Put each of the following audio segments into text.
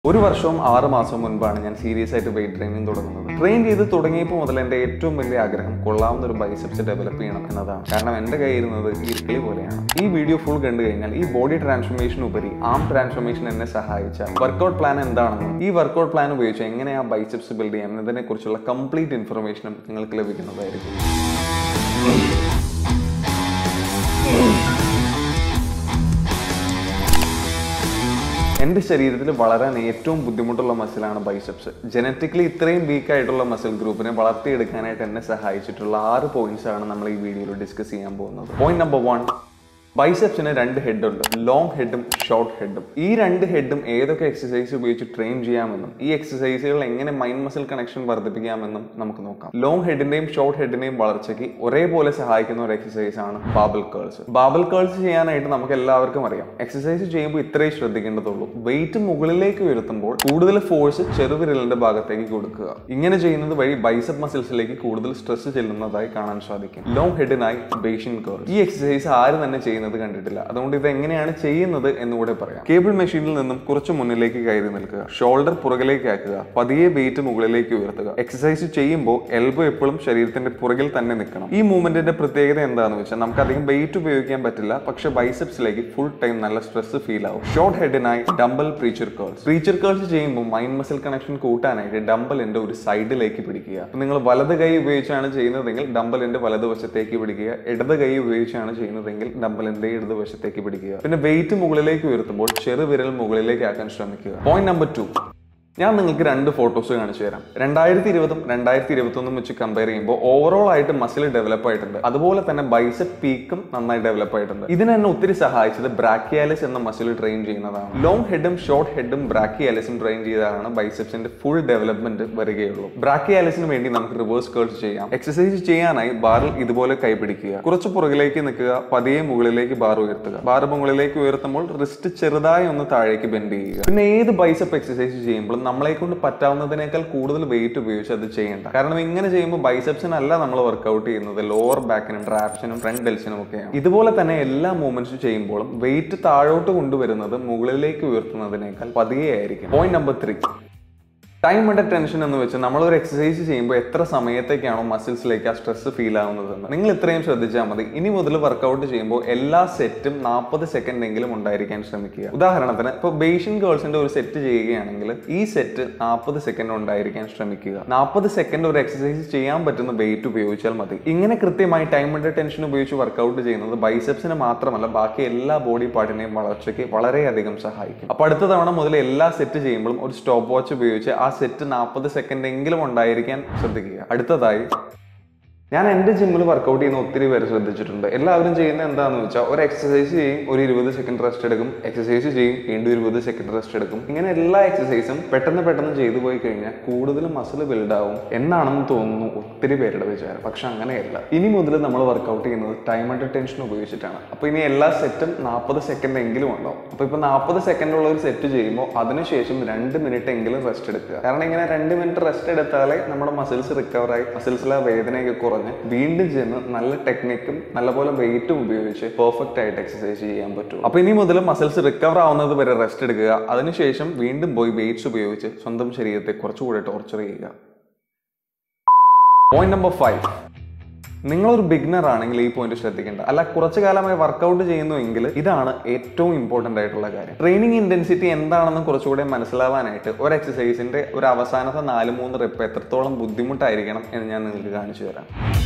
ഒരു വർഷവും ആറ് മാസം മുൻപാണ് ഞാൻ സീരിയസ് ആയിട്ട് വെയിറ്റ് ട്രെയിനിങ് തുടങ്ങുന്നത് ട്രെയിൻ ചെയ്ത് തുടങ്ങിയപ്പോൾ മുതൽ എൻ്റെ ഏറ്റവും വലിയ ആഗ്രഹം കൊള്ളാവുന്ന ഒരു ബൈസെപ്സ് ഡെവലപ്പ് ചെയ്യണം എന്നതാണ് കാരണം എൻ്റെ കയ്യിരുന്നത് ഇരിക്കളി പോലെയാണ് ഈ വീഡിയോ ഫുൾ കണ്ടു കഴിഞ്ഞാൽ ഈ ബോഡി ട്രാൻസ്ഫോർമേഷൻ ഉപരി ആം ട്രാൻസ്ഫോർമേഷൻ എന്നെ സഹായിച്ച വർക്കൗട്ട് പ്ലാൻ എന്താണെന്നും ഈ വർക്കൗട്ട് പ്ലാൻ ഉപയോഗിച്ച് എങ്ങനെ ആ ബൈസെപ്സ് ബിൽഡ് ചെയ്യാം എന്നതിനെ കുറിച്ചുള്ള കംപ്ലീറ്റ് ഇൻഫർമേഷനും നിങ്ങൾക്ക് ലഭിക്കുന്നതായിരിക്കും എൻ്റെ ശരീരത്തിൽ വളരാൻ ഏറ്റവും ബുദ്ധിമുട്ടുള്ള മസിലാണ് ബൈസെപ്സ് ജനറ്റിക്കലി ഇത്രയും വീക്ക് ആയിട്ടുള്ള മസിൽ ഗ്രൂപ്പിനെ വളർത്തിയെടുക്കാനായിട്ട് എന്നെ സഹായിച്ചിട്ടുള്ള ആറ് പോയിന്റ്സ് ആണ് നമ്മൾ ഈ വീഡിയോയിൽ ഡിസ്കസ് ചെയ്യാൻ പോകുന്നത് പോയിന്റ് നമ്പർ വൺ ബൈസെപ്സിന് രണ്ട് ഹെഡ് ഉണ്ട് ലോങ് ഹെഡും ഷോർട്ട് ഹെഡും ഈ രണ്ട് ഹെഡും ഏതൊക്കെ എക്സസൈസ് ഉപയോഗിച്ച് ട്രെയിൻ ചെയ്യാമെന്നും ഈ എക്സസൈസുകൾ എങ്ങനെ മൈൻഡ് മസിൽ കണക്ഷൻ വർദ്ധിപ്പിക്കാമെന്നും നമുക്ക് നോക്കാം ലോങ് ഹെഡിന്റെയും ഷോർട്ട് ഹെഡിന്റെയും വളർച്ചയ്ക്ക് ഒരേപോലെ സഹായിക്കുന്ന ഒരു എക്സസൈസ് ആണ് ബാബൽ കേൾസ് ബാബൽ കേൾസ് ചെയ്യാനായിട്ട് നമുക്ക് എല്ലാവർക്കും അറിയാം എക്സസൈസ് ചെയ്യുമ്പോൾ ഇത്രയും ശ്രദ്ധിക്കേണ്ടതുള്ളൂ വെയിറ്റ് മുകളിലേക്ക് ഉയർത്തുമ്പോൾ കൂടുതൽ ഫോഴ്സ് ചെറുവിരലിന്റെ ഭാഗത്തേക്ക് കൊടുക്കുക ഇങ്ങനെ ചെയ്യുന്നത് വഴി ബൈസപ്പ് മസിൽസിലേക്ക് കൂടുതൽ സ്ട്രെസ് ചെല്ലുന്നതായി കാണാൻ സാധിക്കും ലോങ് ഹെഡിനായി ബേഷ്യൻ കേൾ ഈ എക്സസൈസ് ആരും തന്നെ ചെയ്യുന്നത് കണ്ടിട്ടില്ല അതുകൊണ്ട് ഇത് എങ്ങനെയാണ് ചെയ്യുന്നത് എന്നുകൂടെ പറയാം കേബിൾ മെഷീനിൽ നിന്നും കുറച്ച് മുന്നിലേക്ക് കയറി നിൽക്കുക ഷോൾഡർ പുറകിലേക്ക് ആക്കുക പതിയെ വെയിറ്റ് മുകളിലേക്ക് ഉയർത്തുക എക്സസൈസ് ചെയ്യുമ്പോൾ എൽബോ എപ്പോഴും ശരീരത്തിന്റെ പുറകിൽ തന്നെ നിൽക്കണം ഈ മൂവ്മെന്റിന്റെ പ്രത്യേകത എന്താണെന്ന് വെച്ചാൽ നമുക്ക് അധികം വെയിറ്റ് ഉപയോഗിക്കാൻ പറ്റില്ല പക്ഷെ ബൈസെപ്സിലേക്ക് ഫുൾ ടൈം നല്ല സ്ട്രെസ് ഫീൽ ആവും ഷോർട്ട് ഹെഡിനായി dumbbell preacher curls preacher curls ചെയ്യുമ്പോൾ മൈൻഡ് മസിൽ കണക്ഷൻ കൂട്ടാനായിട്ട് ഡംബലിന്റെ ഒരു സൈഡിലേക്ക് പിടിക്കുക അപ്പൊ നിങ്ങൾ വലത് കൈ ഉപയോഗിച്ചാണ് ചെയ്യുന്നതെങ്കിൽ ഡംബലിന്റെ വലതുവശത്തേക്ക് പിടിക്കുക ഇടത് കൈ ഉപയോഗിച്ചാണ് ചെയ്യുന്നതെങ്കിൽ ഡംബലിന്റെ ഇടതുവശത്തേക്ക് പിടിക്കുക പിന്നെ വെയിറ്റ് മുകളിലേക്ക് ഉയർത്തുമ്പോൾ ചെറുവിരൽ മുകളിലേക്ക് ആക്കാൻ ശ്രമിക്കുക പോയിന്റ് നമ്പർ ടു ഞാൻ നിങ്ങൾക്ക് രണ്ട് ഫോട്ടോസ് കാണിച്ചു തരാം രണ്ടായിരത്തി ഇരുപതും രണ്ടായിരത്തി ഇരുപത്തി ഒന്നും വെച്ച് കമ്പയർ ചെയ്യുമ്പോൾ ഓവറോൾ ആയിട്ട് മസിൽ ഡെവലപ്പ് ആയിട്ടുണ്ട് അതുപോലെ തന്നെ ബൈസെപ്പ് പീക്കും നന്നായി ഡെവലപ്പ് ആയിട്ടുണ്ട് ഇതിന് എന്നെ ഒത്തിരി സഹായിച്ചത് ബ്രാക്കിയാലിസ് എന്ന മസിൽ ട്രെയിൻ ചെയ്യുന്നതാണ് ലോങ് ഹെഡും ഷോർട്ട് ഹെഡും ബ്രാക്കിയാലിസും ട്രെയിൻ ചെയ്താണ് ബൈസെപ്സിന്റെ ഫുൾ ഡെവലപ്മെന്റ് വരികയുള്ളൂ ബ്രാക്കിയാലിസിന് വേണ്ടി നമുക്ക് റിവേഴ്സ് കേൾസ് ചെയ്യാം എക്സസൈസ് ചെയ്യാനായി ബാറിൽ ഇതുപോലെ കൈ പിടിക്കുക കുറച്ച് പുറകിലേക്ക് നിൽക്കുക പതിയെ മുകളിലേക്ക് ബാർ ഉയർത്തുക ബാർ മുകളിലേക്ക് ഉയർത്തുമ്പോൾ റിസ്റ്റ് ചെറുതായി ഒന്ന് താഴേക്ക് ബെൻഡ് ചെയ്യുക പിന്നെ ഏത് ബൈസെപ്പ് എക്സസൈസ് ചെയ്യുമ്പോഴും നമ്മളെ കൊണ്ട് പറ്റാവുന്നതിനേക്കാൾ കൂടുതൽ വെയിറ്റ് ഉപയോഗിച്ച് അത് ചെയ്യേണ്ട കാരണം ഇങ്ങനെ ചെയ്യുമ്പോൾ ബൈസെപ്സിനല്ല നമ്മൾ വർക്കൗട്ട് ചെയ്യുന്നത് ലോവർ ബാക്കിനും ട്രാപ്സിനും ഫ്രണ്ട് ഡെൽസിനും ഒക്കെയാണ് ഇതുപോലെ തന്നെ എല്ലാ മൂവ്മെന്റ്സും ചെയ്യുമ്പോഴും വെയിറ്റ് താഴോട്ട് കൊണ്ടുവരുന്നത് മുകളിലേക്ക് ഉയർത്തുന്നതിനേക്കാൾ പതിയെ ആയിരിക്കും point number three time under tension എന്ന് വെച്ച് നമ്മൾ ഒരു എക്സസൈസ് ചെയ്യുമ്പോൾ എത്ര സമയത്തേക്കാണോ മസിൽസിലേക്ക് ആ സ്ട്രെസ് ഫീൽ ആവുന്നതെന്ന് നിങ്ങൾ ഇത്രയും ശ്രദ്ധിച്ചാൽ മതി ഇനി മുതൽ വർക്കൗട്ട് ചെയ്യുമ്പോൾ എല്ലാ സെറ്റും നാൽപ്പത് സെക്കൻഡ് എങ്കിലും ഉണ്ടായിരിക്കാൻ ശ്രമിക്കുക ഉദാഹരണത്തിന് ഇപ്പോൾ ബേഷ്യൻ ഗേൾസിന്റെ ഒരു സെറ്റ് ചെയ്യുകയാണെങ്കിൽ ഈ സെറ്റ് നാൽപ്പത് സെക്കൻഡ് ഉണ്ടായിരിക്കാൻ ശ്രമിക്കുക നാൽപ്പത് സെക്കൻഡ് ഒരു എക്സസൈസ് ചെയ്യാൻ പറ്റുന്ന വെയിറ്റ് ഉപയോഗിച്ചാൽ മതി ഇങ്ങനെ കൃത്യമായി ടൈം അണ്ടർ ടെൻഷൻ ഉപയോഗിച്ച് വർക്കൗട്ട് ചെയ്യുന്നത് ബൈസെപ്സിന് മാത്രമല്ല ബാക്കി എല്ലാ ബോഡി പാർട്ടിനെയും വളർച്ചയ്ക്ക് വളരെയധികം സഹായിക്കും അപ്പോൾ അടുത്ത തവണ മുതൽ എല്ലാ സെറ്റ് ചെയ്യുമ്പോഴും ഒരു സ്റ്റോപ്പ് വാച്ച് ഉപയോഗിച്ച് ആ സെറ്റ് നാൽപ്പത് സെക്കൻഡ് എങ്കിലും ഉണ്ടായിരിക്കാൻ ശ്രദ്ധിക്കുക അടുത്തതായി ഞാൻ എൻ്റെ ജിമ്മിൽ വർക്കൗട്ട് ചെയ്യുന്ന ഒത്തിരി പേര് ശ്രദ്ധിച്ചിട്ടുണ്ട് എല്ലാവരും ചെയ്യുന്ന എന്താണെന്ന് വെച്ചാൽ ഒരു എക്സസൈസ് ചെയ്യും ഒരു ഇരുപത് സെക്കൻഡ് റെസ്റ്റ് എടുക്കും എക്സസൈസ് ചെയ്യും വീണ്ടും ഇരുപത് സെക്കൻഡ് റെസ്റ്റ് എടുക്കും ഇങ്ങനെ എല്ലാ എക്സസൈസും പെട്ടെന്ന് പെട്ടെന്ന് ചെയ്തു പോയി കഴിഞ്ഞാൽ കൂടുതൽ മസിൽ ബിൽഡ് ആവും എന്നാണെന്ന് തോന്നുന്നു ഒത്തിരി പേരുടെ വിചാരം പക്ഷെ അങ്ങനെയല്ല ഇനി മുതൽ നമ്മൾ വർക്കൗട്ട് ചെയ്യുന്നത് ടൈം അണ്ടർ ടെൻഷൻ ഉപയോഗിച്ചിട്ടാണ് അപ്പോൾ ഇനി എല്ലാ സെറ്റും നാൽപ്പത് സെക്കൻഡ് എങ്കിലും ഉണ്ടാവും അപ്പോൾ ഇപ്പോൾ നാൽപ്പത് സെക്കൻഡ് ഉള്ള ഒരു സെറ്റ് ചെയ്യുമ്പോൾ അതിനുശേഷം രണ്ട് മിനിറ്റ് എങ്കിലും റെസ്റ്റ് എടുക്കുക കാരണം ഇങ്ങനെ രണ്ട് മിനിറ്റ് റെസ്റ്റ് എടുത്താലേ നമ്മുടെ മസിൽസ് റിക്കവറായി മസിൽസിലെ വേദനയൊക്കെ കുറഞ്ഞ് വീണ്ടും ചെന്ന് നല്ല ടെക്നിക്കും നല്ലപോലെ വെയിറ്റും ഉപയോഗിച്ച് പെർഫെക്റ്റ് ആയിട്ട് എക്സസൈസ് ചെയ്യാൻ പറ്റും അപ്പൊ ഇനി മുതൽ മസിൽസ് റിക്കവർ ആവുന്നത് വരെ റെസ്റ്റ് എടുക്കുക അതിനുശേഷം വീണ്ടും പോയി വെയിറ്റ്സ് ഉപയോഗിച്ച് സ്വന്തം ശരീരത്തെ കുറച്ചുകൂടെ ടോർച്ചർ ചെയ്യുക പോയിന്റ് നമ്പർ ഫൈവ് നിങ്ങളൊരു ബിഗ്നർ ആണെങ്കിൽ ഈ പോയിന്റ് ശ്രദ്ധിക്കേണ്ട അല്ല കുറച്ചു കാലമായി വർക്കൗട്ട് ചെയ്യുന്നുവെങ്കിൽ ഇതാണ് ഏറ്റവും ഇമ്പോർട്ടന്റ് ആയിട്ടുള്ള കാര്യം ട്രെയിനിങ് ഇന്റൻസിറ്റി എന്താണെന്ന് കുറച്ചുകൂടെ മനസ്സിലാവാനായിട്ട് ഒരു എക്സസൈസിന്റെ ഒരു അവസാനത്തെ നാല് മൂന്ന് റെപ്പ് എത്രത്തോളം ബുദ്ധിമുട്ടായിരിക്കണം എന്ന് ഞാൻ നിങ്ങൾക്ക് കാണിച്ചു തരാം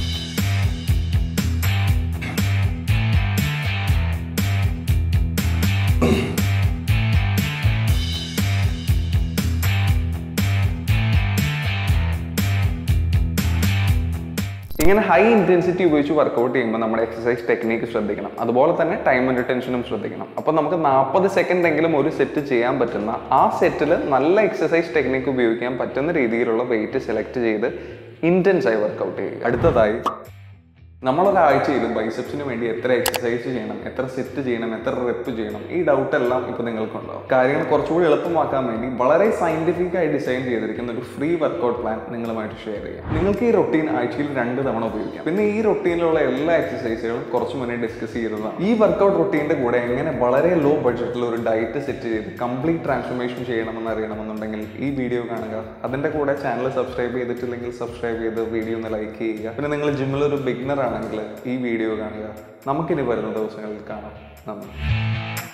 ഇങ്ങനെ ഹൈ ഇന്റൻസിറ്റി ഉപയോഗിച്ച് വർക്കൗട്ട് ചെയ്യുമ്പോൾ നമ്മുടെ എക്സസൈസ് ടെക്നീക്ക് ശ്രദ്ധിക്കണം അതുപോലെ തന്നെ ടൈം ആൻഡ് ടെൻഷനും ശ്രദ്ധിക്കണം അപ്പോൾ നമുക്ക് നാൽപ്പത് സെക്കൻഡ് എങ്കിലും ഒരു സെറ്റ് ചെയ്യാൻ പറ്റുന്ന ആ സെറ്റിൽ നല്ല എക്സസൈസ് ടെക്നിക്ക് ഉപയോഗിക്കാൻ പറ്റുന്ന രീതിയിലുള്ള വെയിറ്റ് സെലക്ട് ചെയ്ത് ഇന്റൻസ് ആയി വർക്കൗട്ട് ചെയ്യുക അടുത്തതായി നമ്മളൊരാഴ്ചയിൽ ബൈസെപ്സിന് വേണ്ടി എത്ര എക്സസൈസ് ചെയ്യണം എത്ര സെറ്റ് ചെയ്യണം എത്ര റെപ്പ് ചെയ്യണം ഈ ഡൗട്ട് എല്ലാം ഇപ്പൊ നിങ്ങൾക്കുണ്ടാവും കാര്യങ്ങൾ കുറച്ചുകൂടി എളുപ്പമാക്കാൻ വേണ്ടി വളരെ സയന്റിഫിക് ആയി ഡിസൈൻ ചെയ്തിരിക്കുന്ന ഒരു ഫ്രീ വർക്കൗട്ട് പ്ലാൻ നിങ്ങളുമായിട്ട് ഷെയർ ചെയ്യാം നിങ്ങൾക്ക് ഈ റൊട്ടീൻ ആഴ്ചയിൽ രണ്ട് തവണ ഉപയോഗിക്കാം പിന്നെ ഈ റൊട്ടീനിലുള്ള എല്ലാ എക്സസൈസുകളും കുറച്ച് മുന്നേ ഡിസ്കസ് ചെയ്തതാണ് ഈ വർക്കൗട്ട് റൊട്ടീൻ്റെ കൂടെ എങ്ങനെ വളരെ ലോ ബഡ്ജറ്റിൽ ഒരു ഡയറ്റ് സെറ്റ് ചെയ്ത് കംപ്ലീറ്റ് ട്രാൻസ്ഫോർമേഷൻ ചെയ്യണമെന്ന് അറിയണമെന്നുണ്ടെങ്കിൽ ഈ വീഡിയോ കാണുക അതിന്റെ കൂടെ ചാനൽ സബ്സ്ക്രൈബ് ചെയ്തിട്ടില്ലെങ്കിൽ സബ്സ്ക്രൈബ് ചെയ്ത് വീഡിയോ ഒന്ന് ലൈക്ക് ചെയ്യുക പിന്നെ നിങ്ങൾ ജിമ്മിൽ ഒരു ബിഗ്നർ ആണെങ്കിൽ ഈ വീഡിയോ കാണുക നമുക്കിനി വരുന്ന ദിവസങ്ങളിൽ കാണാം നന്ദി